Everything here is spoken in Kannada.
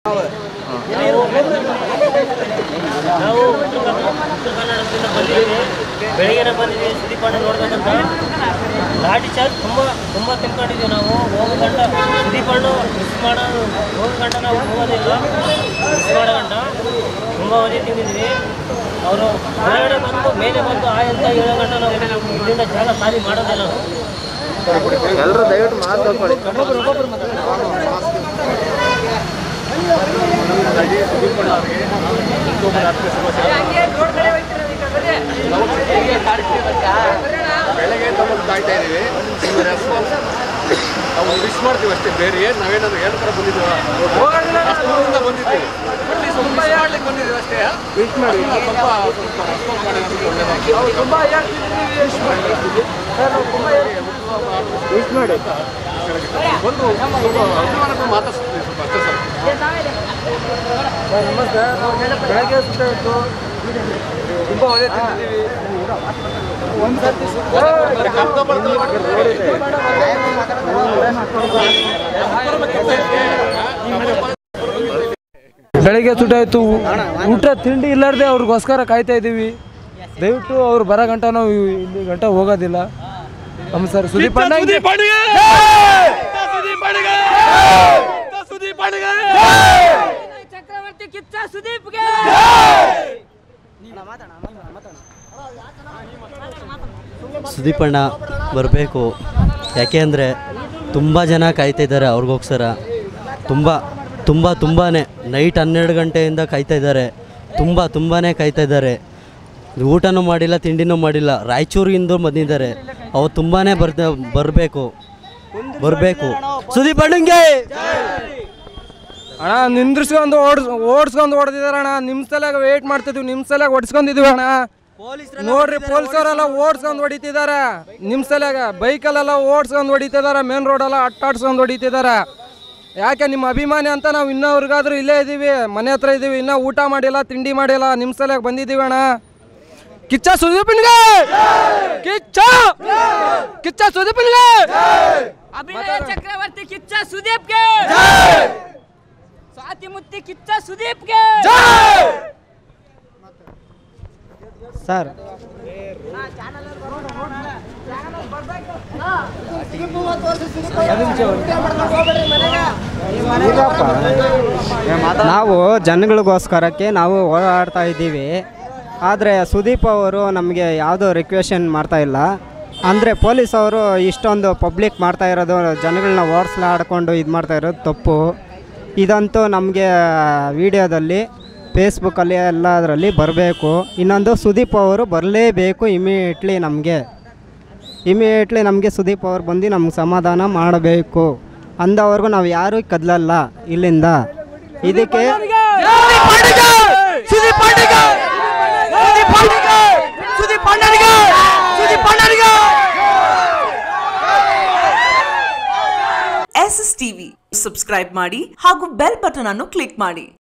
ನಾವು ಉತ್ತರ ಕನ್ನಡದಿಂದ ಬಂದಿದ್ದೀವಿ ಬೆಳಿಗ್ಗೆ ಬಂದಿದ್ದೀವಿ ಸುದೀಪ್ ಅಣ್ಣ ನೋಡ್ಬೇಕಂತ ಲಾಠಿ ಚಾರ್ಜ್ ತುಂಬ ತುಂಬ ತಿನ್ಕೊಂಡಿದ್ದೀವಿ ನಾವು ಹೋಗೋ ಗಂಟ ಸುದೀಪ್ ಅಣ್ಣ ಮಿಸ್ ಮಾಡೋದು ಹೋಗೋ ಗಂಟ ನಾವು ಹೋಗೋದಿಲ್ಲ ಮಿಸ್ ಮಾಡೋ ಗಂಟ ತುಂಬ ವಜೆ ತಿಂದಿದ್ದೀವಿ ಅವರು ಹೊರಗಡೆ ಬಂದು ಮೇಲೆ ಬಂದು ಆ ಅಂತ ಹೇಳೋ ಗಂಟ ನಾವು ಇಲ್ಲಿಂದ ಜಾಗ ಖಾಲಿ ಮಾಡೋದಿಲ್ಲ ನಾವು ಎಲ್ಲರೂ ದಯವಿಟ್ಟು ಮಾತಾಡ್ಕೊಳ್ಳಿ ಬೆಳಗ್ಗೆ ತಗೊಂಡು ಕಾಯ್ತಾ ಇದೀವಿ ನಿಮ್ಮ ರೆಸ್ಪಾನ್ಸ್ ನಾವು ವಿಶ್ ಮಾಡ್ತೀವಿ ಅಷ್ಟೇ ಬೇರೆ ಏನು ನಾವೇನಾದ್ರು ಹೇಳ್ತಾರೆ ಬಂದಿದ್ದೀವ ಅಷ್ಟು ದೂರದಿಂದ ಬಂದಿದ್ದೀವಿ ಒಟ್ಲಿ ಸ್ವಲ್ಪ ಮಾಡ್ಲಿಕ್ಕೆ ಬಂದಿದ್ದೀವಿ ಅಷ್ಟೇ ವಿಶ್ ಮಾಡಿ ಸ್ವಲ್ಪ ಸ್ವಲ್ಪ ರೆಸ್ಪಾನ್ಸ್ ಮಾಡಿ ನಮ್ಗೆ ಒಳ್ಳೇದಾಗ್ತದೆ. ವಿಶ್ ಮಾಡಿ ಒಂದು ಸ್ವಲ್ಪ ಅಭಿಮಾನಗಳು ಮಾತಾಡ್ಸ್ತೀವಿ ಸ್ವಲ್ಪ ಅಷ್ಟೇ ಸರ್ ನಮಸ್ತೆ ಬೆಳಗ್ಗೆ ಸುತ್ತಾಯಿತು ತುಂಬ ಒದೆ ತಿಂದಿದ್ದೀವಿ ಬೆಳಗ್ಗೆ ಸುಟ್ಟಾಯ್ತು ಊಟ ತಿಂಡಿ ಇಲ್ಲಾರ್ದೆ ಅವ್ರಿಗೋಸ್ಕರ ಕಾಯ್ತಾ ಇದ್ದೀವಿ ದಯವಿಟ್ಟು ಅವ್ರು ಬರೋ ಗಂಟ ನಾವು ಇಲ್ಲಿ ಗಂಟ ಹೋಗೋದಿಲ್ಲ ನಮಸ್ಕಾರ ಸುದೀಪ್ ಅಣ್ಣ ಚಕ್ರವರ್ತಿ ಕಿಚ್ಚ ಸುದೀಪ್ಗೆ ಸುದೀಪಣ್ಣ ಬರಬೇಕು ಯಾಕೆ ಅಂದರೆ ತುಂಬ ಜನ ಕಾಯ್ತಾ ಇದ್ದಾರೆ ಅವ್ರಿಗೋಸ್ಕರ ತುಂಬ ತುಂಬ ತುಂಬಾ ನೈಟ್ ಹನ್ನೆರಡು ಗಂಟೆಯಿಂದ ಕಾಯ್ತಾ ಇದ್ದಾರೆ ತುಂಬ ತುಂಬಾ ಕಾಯ್ತಾ ಇದ್ದಾರೆ ಊಟನೂ ಮಾಡಿಲ್ಲ ತಿಂಡಿನೂ ಮಾಡಿಲ್ಲ ರಾಯಚೂರಿಂದ ಬಂದಿದ್ದಾರೆ ಅವ್ರು ತುಂಬಾ ಬರ್ತ ಬರಬೇಕು ಬರಬೇಕು ಸುದೀಪ್ ಅಣ್ಣಂಗೆ ಅಣ್ಣ ನಿಂದ್ರಿಸ್ಕೊಂಡು ಓಡಿಸ್ ಓಡಿಸ್ಕೊಂಡು ಹೊಡೆದಿದ್ದಾರೆ ಅಣ್ಣ ನಿಮ್ಮ ಸಲಗ ವೇಟ್ ಮಾಡ್ತಿದ್ವಿ ನಿಮ್ಮ ಸಲಗ ಹೊಡ್ಸ್ಕೊಂಡಿದ್ವಿ ಅಣ್ಣ ನೋಡ್ರಿ ಪೊಲೀಸರೆಲ್ಲ ಓಡಿಸ್ಕೊಂಡು ಹೊಡಿತಿದ್ದಾರೆ ನಿಮ್ಮ ಸಲಗ ಬೈಕಲ್ಲೆಲ್ಲ ಓಡಿಸ್ಕೊಂಡು ಹೊಡಿತಿದ್ದಾರೆ ಮೇನ್ ರೋಡೆಲ್ಲ ಅಟ್ಟಾಡ್ಸ್ಕೊಂಡು ಹೊಡಿತಿದ್ದಾರೆ ಯಾಕೆ ನಿಮ್ಮ ಅಭಿಮಾನಿ ಅಂತ ನಾವು ಇನ್ನೊವ್ರಿಗಾದ್ರೂ ಇಲ್ಲೇ ಇದ್ದೀವಿ ಮನೆ ಹತ್ರ ಇದ್ದೀವಿ ಇನ್ನೂ ಊಟ ಮಾಡಿಲ್ಲ ತಿಂಡಿ ಮಾಡಿಲ್ಲ ನಿಮ್ಮ ಸಲಗ ಬಂದಿದ್ದೀವಿ ಅಣ್ಣ ಕಿಚ್ಚ ಸುದೀಪನ್ಗೆ ಕಿಚ್ಚ ಕಿಚ್ಚ ಸುದೀಪನ್ಗೆ ಅಭಿನಯ ಚಕ್ರವರ್ತಿ ಕಿಚ್ಚ ಸುದೀಪ್ಗೆ ಸ್ವಾತಿ ಮುತ್ತಿ ಕಿಚ್ಚ ಸುದೀಪ್ಗೆ ಸರ್ ನಾವು ಜನಗಳಿಗೋಸ್ಕರಕ್ಕೆ ನಾವು ಓಡಾಡ್ತಾ ಇದ್ದೀವಿ ಆದರೆ ಸುದೀಪ್ ಅವರು ನಮಗೆ ಯಾವುದೋ ರಿಕ್ವೆಷನ್ ಮಾಡ್ತಾ ಇಲ್ಲ ಅಂದರೆ ಪೊಲೀಸ್ ಅವರು ಇಷ್ಟೊಂದು ಪಬ್ಲಿಕ್ ಮಾಡ್ತಾ ಇರೋದು ಜನಗಳನ್ನ ಓಡಿಸ್ಲಾಡ್ಕೊಂಡು ಇದು ಮಾಡ್ತಾ ಇರೋದು ತಪ್ಪು ಇದಂತೂ ನಮಗೆ ವಿಡಿಯೋದಲ್ಲಿ ಫೇಸ್ಬುಕ್ಕಲ್ಲಿ ಎಲ್ಲದರಲ್ಲಿ ಬರಬೇಕು ಇನ್ನೊಂದು ಸುದೀಪ್ ಅವರು ಬರಲೇಬೇಕು ಇಮಿಡಿಯೇಟ್ಲಿ ನಮಗೆ ಇಮಿಡಿಯೇಟ್ಲಿ ನಮಗೆ ಸುದೀಪ್ ಅವ್ರು ಬಂದು ನಮ್ಗೆ ಸಮಾಧಾನ ಮಾಡಬೇಕು ಅಂದವರೆಗೂ ನಾವು ಯಾರೂ ಕದಲಲ್ಲ ಇಲ್ಲಿಂದ ಇದಕ್ಕೆ ಎಸ್ ಎಸ್ ಟಿವಿ ಸಬ್ಸ್ಕ್ರೈಬ್ ಮಾಡಿ ಹಾಗೂ ಬೆಲ್ ಬಟನ್ ಅನ್ನು ಕ್ಲಿಕ್ ಮಾಡಿ